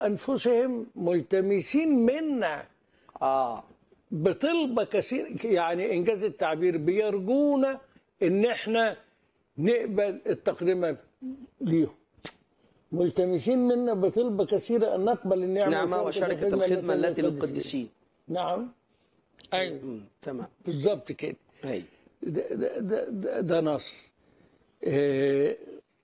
انفسهم ملتمسين منا اه بطلبة كثير يعني انجاز التعبير بيرجونا ان احنا نقبل التقدمه ليهم ملتمسين منا بطلبة كثيرة أن نقبل النعمة نعمة وفرصة وشركة الخدمة التي للقديسين. للقديسين نعم أيوة مم. تمام بالظبط كده ايوه ده, ده, ده, ده, ده نص آه،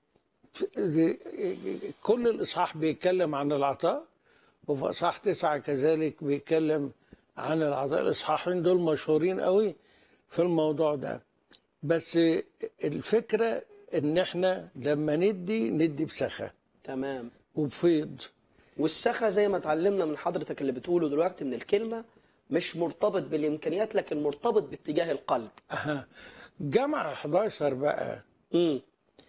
ده- كل الإصحاح بيتكلم عن العطاء وفي إصحاح تسعة كذلك بيتكلم عن العطاء الإصحاحين دول مشهورين قوي في الموضوع ده بس الفكرة إن إحنا لما ندي ندي بسخاء تمام وبفيض والسخا زي ما اتعلمنا من حضرتك اللي بتقوله دلوقتي من الكلمة مش مرتبط بالإمكانيات لكن مرتبط باتجاه القلب أها جمع 11 بقى امم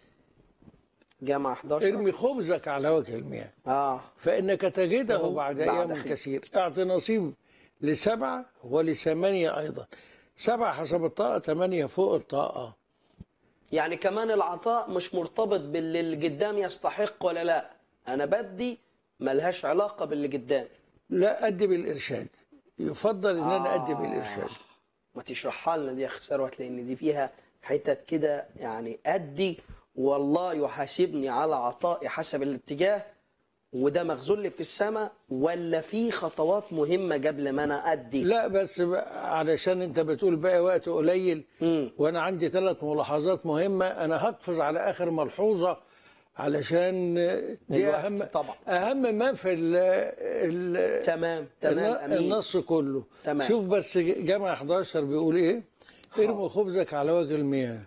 جامعة 11 ارمي خبزك على وجه المياه اه فإنك تجده له بعد بعد أيام حين. كثير أعط نصيب لسبعة ولثمانية أيضا سبعة حسب الطاقة ثمانية فوق الطاقة يعني كمان العطاء مش مرتبط باللي اللي قدام يستحق ولا لا انا بدي ملهاش علاقة باللي قدام لا أدي بالإرشاد يفضل إن أنا أدي بالإرشاد ما تشرحها لنا دي يا اخي ثروت لان دي فيها حتت كده يعني ادي والله يحاسبني على عطائي حسب الاتجاه وده مخزون لي في السماء ولا في خطوات مهمه قبل ما انا ادي لا بس بقى علشان أنت بتقول بقى وقت قليل مم. وأنا عندي ثلاث ملاحظات مهمة أنا هقفز على آخر ملحوظة علشان دي الوقت أهم طبعا. أهم ما في ال ال تمام تمام الن- امين النص كله تمام. شوف بس جامع 11 بيقول ايه ارموا خبزك على وجه المياه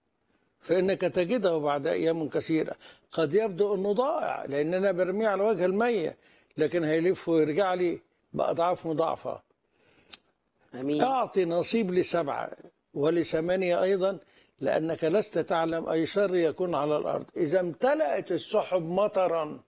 فانك تجده بعد ايام كثيره قد يبدو انه ضائع لان انا برميه على وجه المية لكن هيلف ويرجع لي باضعاف مضاعفه امين اعطي نصيب لسبعه ولثمانيه ايضا لانك لست تعلم اي شر يكون على الارض اذا امتلأت السحب مطرا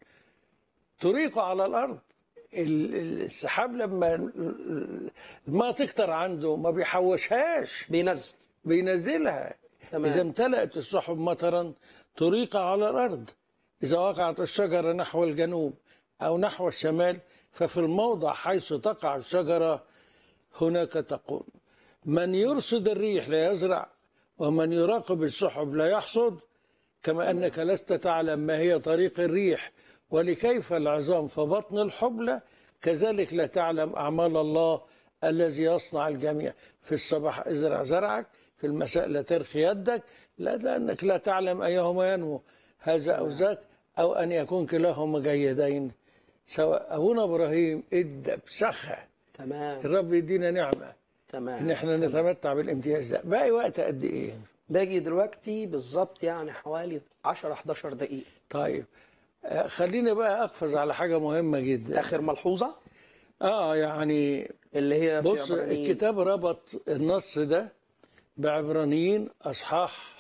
تريق على الارض ال- ال- السحاب لما ال- ال- الماء تكتر عنده ما بيحوشهاش بينزل بينزلها تمام. اذا امتلأت السحب مطرا تريق على الارض اذا وقعت الشجره نحو الجنوب او نحو الشمال ففي الموضع حيث تقع الشجره هناك تقول من يرصد الريح لا يزرع ومن يراقب السحب لا يحصد كما أنك لست تعلم ما هي طريق الريح ولكيف العظام في بطن الحبلى كذلك لا تعلم أعمال الله الذي يصنع الجميع في الصباح ازرع زرعك في المساء لا ترخي يدك لا لأنك لا تعلم أيهما ينمو هذا أو ذاك أو أن يكون كلاهما جيدين سواء أبونا إبراهيم إدى بسخة تمام الرب يدينا نعمة تمام إن إحنا نتمتع بالامتياز ده باقي وقت قد إيه؟ باجي دلوقتي بالظبط يعني حوالي 10 11 دقيقه طيب آه، خليني بقى اقفز على حاجه مهمه جدا اخر ملحوظه اه يعني اللي هي في بص عبرانيين. الكتاب ربط النص ده بعبرانيين اصحاح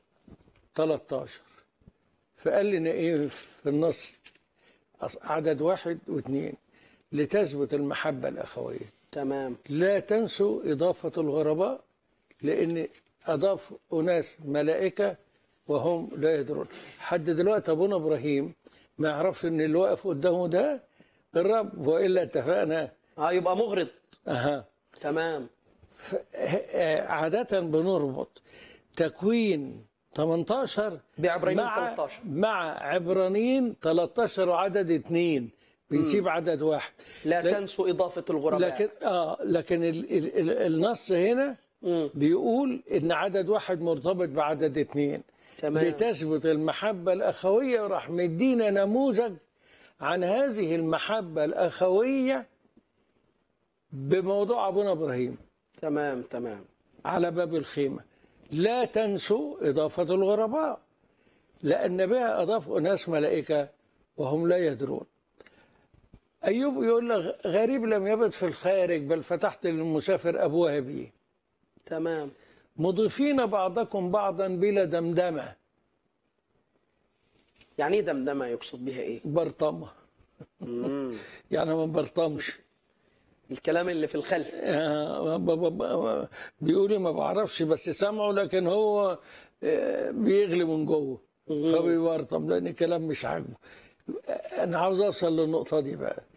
13 فقال لنا ايه في النص أص- عدد واحد واثنين لتثبت المحبه الاخويه تمام لا تنسوا إضافة الغرباء لأن أضاف أناس ملائكة وهم لا يدرون حد دلوقتي أبونا إبراهيم ما يعرفش إن اللي واقف قدامه ده الرب وإلا اتفقنا اه يبقى مغرض أها تمام ف- آه، عادة بنربط تكوين 18 بعبرانيين مع 13 مع عبرانيين 13 وعدد اثنين بنسيب عدد واحد لا لك- تنسوا اضافه الغرباء لكن اه لكن ال ال ال النص هنا مم. بيقول ان عدد واحد مرتبط بعدد اثنين تمام لتثبت المحبة الأخوية وراح مدينا نموذج عن هذه المحبة الأخوية بموضوع أبونا إبراهيم تمام تمام على باب الخيمة لا تنسوا إضافة الغرباء لأن بها أضاف أناس ملائكة وهم لا يدرون أيوب يقول لك غريب لم يبت في الخارج بل فتحت للمسافر أبواب به تمام مضيفين بعضكم بعضا بلا دمدمة يعني ايه دمدمه يقصد بها ايه برطمة مم. يعني ما برطمش الكلام اللي في الخلف آه، ب- ب- ب- بيقولي ما بعرفش بس سامعه لكن هو آه، بيغلي من جوه فبيبرطم لان الكلام مش عاجبه انا عاوز اوصل للنقطه دي بقى